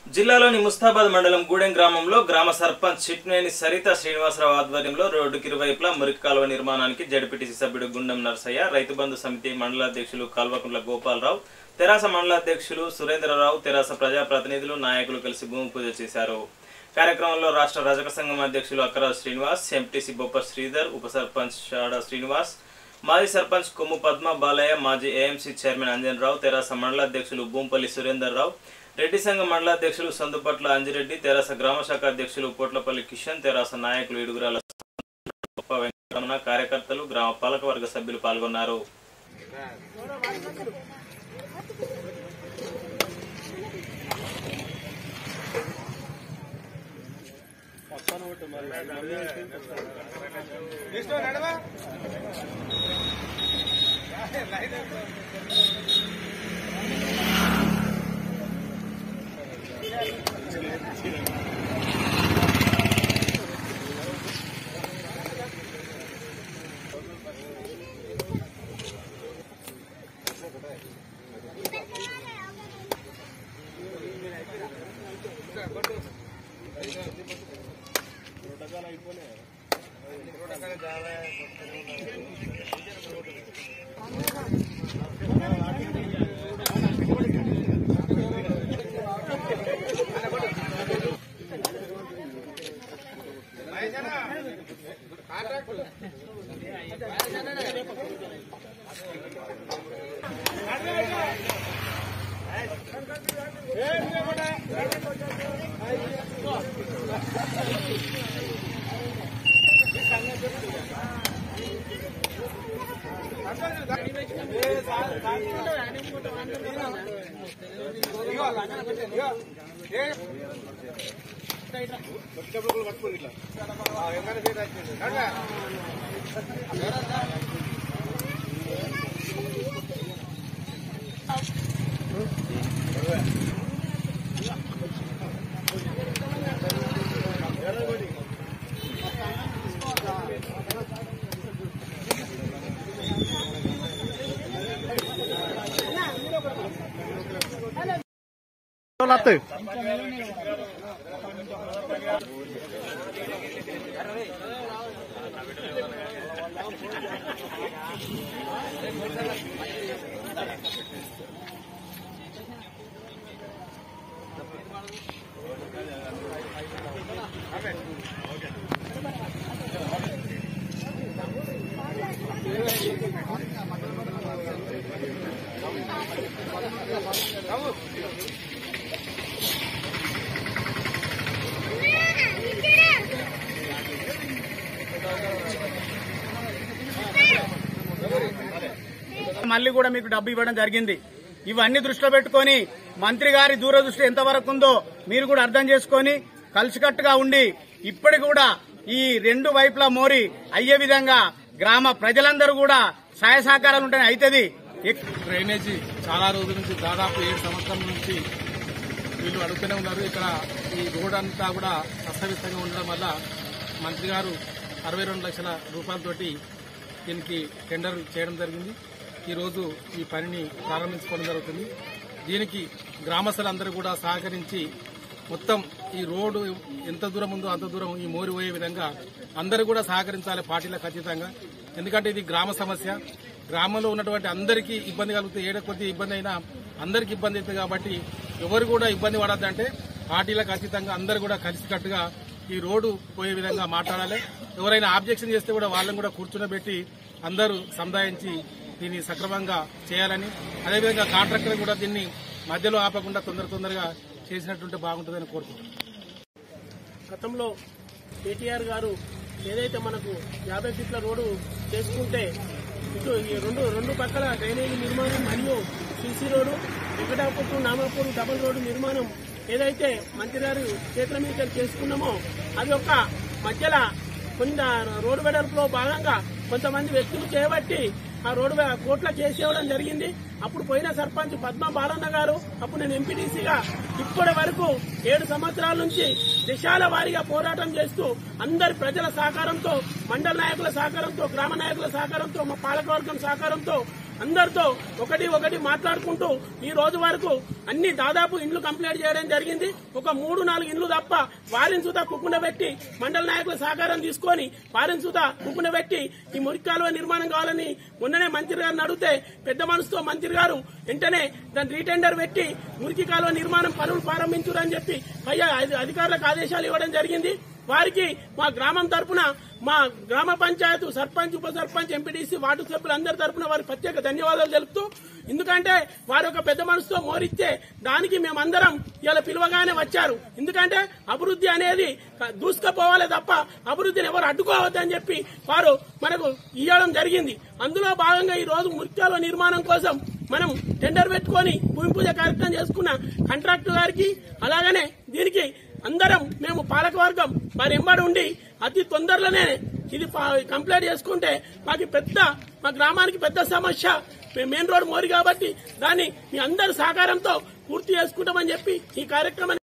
జిల్లాలోని ముస్తాబాద్ మండలం గూడెం గ్రామంలో గ్రామ సర్పంచ్ చిట్నేని సరిత శ్రీనివాసరావు ఆధ్వర్యంలో రోడ్డుకి ఇరువైపులా మురికి కాలువ నిర్మాణానికి జడ్పీటీసీ సభ్యుడు గుండం నర్సయ్య రైతు బంధు సమితి మండలాధ్యక్షులు కాల్వకుంట్ల గోపాలరావు తెరాస మండలాధ్యక్షులు సురేంద్రరావు తెరాస ప్రజాప్రతినిధులు నాయకులు కలిసి భూమి పూజ చేశారు కార్యక్రమంలో రాష్ట్ర రజక సంఘం అధ్యక్షులు అక్కరాజు శ్రీనివాస్ ఎంపీటీసీ బొప్ప శ్రీధర్ ఉప సర్పంచ్ షాడా శ్రీనివాస్ మాజీ సర్పంచ్ కొమ్ము పద్మ బాలయ్య మాజీ ఏఎంసీ చైర్మన్ అంజన్ రావు తెరాస మండలాధ్యక్షులు భూంపల్లి సురేందర్ రావు రెడ్డి సంఘ మండలాధ్యక్షులు సందుపట్ల అంజిరెడ్డి తెరాస గ్రామ శాఖ అధ్యక్షులు పోట్లపల్లి కిషన్ తెరాస నాయకులు ఇడుగురాల గొప్ప వెంకటరమణ కార్యకర్తలు గ్రామ పాలకవర్గ సభ్యులు పాల్గొన్నారు వస్తాయి మళ్ళీ కూడా మీకు డబ్బు ఇవ్వడం జరిగింది ఇవన్నీ దృష్టిలో పెట్టుకొని మంత్రి గారి దూరదృష్టి ఎంతవరకు ఉందో మీరు కూడా అర్థం చేసుకొని కలిసికట్టుగా ఉండి ఇప్పటి కూడా ఈ రెండు వైపులా మోరి అయ్యే విధంగా గ్రామ ప్రజలందరూ కూడా సహాయ సహకారాలు ఉంటేనే అవుతుంది డ్రైనేజీ చాలా రోజుల నుంచి దాదాపు ఏడు సంవత్సరాల నుంచి వీళ్ళు అడుగుతూనే ఉన్నారు ఇక్కడ ఈ రోడ్ అంతా కూడా అస్తవ్యస్తంగా ఉండడం వల్ల మంత్రి గారు అరవై రెండు లక్షల రూపాయలతోటి దీనికి టెండర్ చేయడం జరిగింది ఈరోజు ఈ పనిని ప్రారంభించుకోవడం జరుగుతుంది దీనికి గ్రామస్తులందరూ కూడా సహకరించి మొత్తం ఈ రోడ్డు ఎంత దూరం ఉందో అంత దూరం ఈ మోరి పోయే విధంగా అందరూ కూడా సహకరించాలి పార్టీలకు ఖచ్చితంగా ఎందుకంటే ఇది గ్రామ సమస్య గ్రామంలో ఉన్నటువంటి అందరికీ ఇబ్బంది కలుగుతుంది ఏడ కొద్ది ఇబ్బంది అయినా అందరికీ ఇబ్బంది అవుతుంది కాబట్టి ఎవరు కూడా ఇబ్బంది పడద్దంటే పార్టీలకు ఖచ్చితంగా అందరూ కూడా కలిసికట్టుగా ఈ రోడ్డు పోయే విధంగా మాట్లాడాలి ఎవరైనా ఆబ్జెక్షన్ చేస్తే కూడా వాళ్ళని కూడా కూర్చునబెట్టి అందరూ సముదాయించి దీన్ని సక్రమంగా చేయాలని అదేవిధంగా కాంట్రాక్టర్ కూడా దీన్ని మధ్యలో ఆపకుండా తొందర తొందరగా చేసినట్టుంటే బాగుంటుందని కోరుకుంటున్నాను గతంలో కేటీఆర్ గారు ఏదైతే మనకు యాభై ఫీట్ల రోడ్డు చేసుకుంటే ఇటు ఈ రెండు రెండు పక్కల డ్రైనేజీ నిర్మాణం మరియు CC road Venkatapur to Namapur double road నిర్మాణం ఏదైతే మంత్రి గారు చేతుల మీద చేసుకున్నామో అది ఒక మధ్యలో కొంత రోడ్డు వెడల్పులో భాగంగా కొంతమంది వ్యక్తులు చేయబట్టి ఆ రోడ్డు వే- కోట్ల కేసు ఇవ్వడం జరిగింది అప్పుడు పోయిన సర్పంచ్ పద్మ బాలన్న గారు అప్పుడు నేను ఎంపీటీసీగా ఇప్పటి వరకు ఏడు సంవత్సరాల నుంచి దిశాల వారీగా పోరాటం చేస్తూ అందరి ప్రజల సహకారంతో మండల నాయకుల సహకారంతో గ్రామ నాయకుల సహకారంతో మా పాలకవర్గం సహకారంతో అందరితో ఒకటి ఒకటి మాట్లాడుకుంటూ ఈ రోజు వరకు అన్ని దాదాపు ఇండ్లు కంప్లీట్ చేయడం జరిగింది ఒక మూడు నాలుగు ఇండ్లు తప్ప వారిని సుతా కుక్కున పెట్టి మండల నాయకుల సహకారం తీసుకొని వారిని సుతా కుక్కున పెట్టి ఈ మురికి కాలువ నిర్మాణం కావాలని మొన్ననే మంత్రి గారిని అడిగితే పెద్ద మనసుతో మంత్రి గారు వెంటనే దాని రీటెండర్ పెట్టి మురికి కాలువ నిర్మాణం పనులు ప్రారంభించురని చెప్పి పైగా అధి- అధికారులకు ఆదేశాలు ఇవ్వడం జరిగింది వారికి మా గ్రామం తరపున మా గ్రామ పంచాయతీ సర్పంచ్ ఉప సర్పంచ్ ఎంపీటీసీ వార్డు సభ్యులందరి తరపున వారికి ప్రత్యేక ధన్యవాదాలు తెలుపుతూ ఎందుకంటే వారు ఒక పెద్ద మనసుతో మోరిస్తే దానికి మేమందరం ఇలా పిలువగానే వచ్చారు ఎందుకంటే అభివృద్ధి అనేది దూసుకుపోవాలి తప్ప అభివృద్ధిని ఎవరు అడ్డుకోవద్దని చెప్పి వారు మనకు ఇవ్వడం జరిగింది అందులో భాగంగా ఈ రోజు ముత్యాల నిర్మాణం కోసం మనం టెండర్ పెట్టుకొని భూమి పూజ కార్యక్రమం చేసుకున్న కాంట్రాక్టర్ గారికి అలాగనే దీనికి అందరం మేము పాలకవర్గం వారి ఎంబడి ఉండి అతి తొందరలోనే ఇది పా- కంప్లీట్ చేసుకుంటే మాకు పెద్ద మా గ్రామానికి పెద్ద సమస్య మెయిన్ రోడ్ మోరి కాబట్టి దాన్ని మీ అందరి సహకారంతో పూర్తి చేసుకుంటామని చెప్పి ఈ కార్యక్రమాన్ని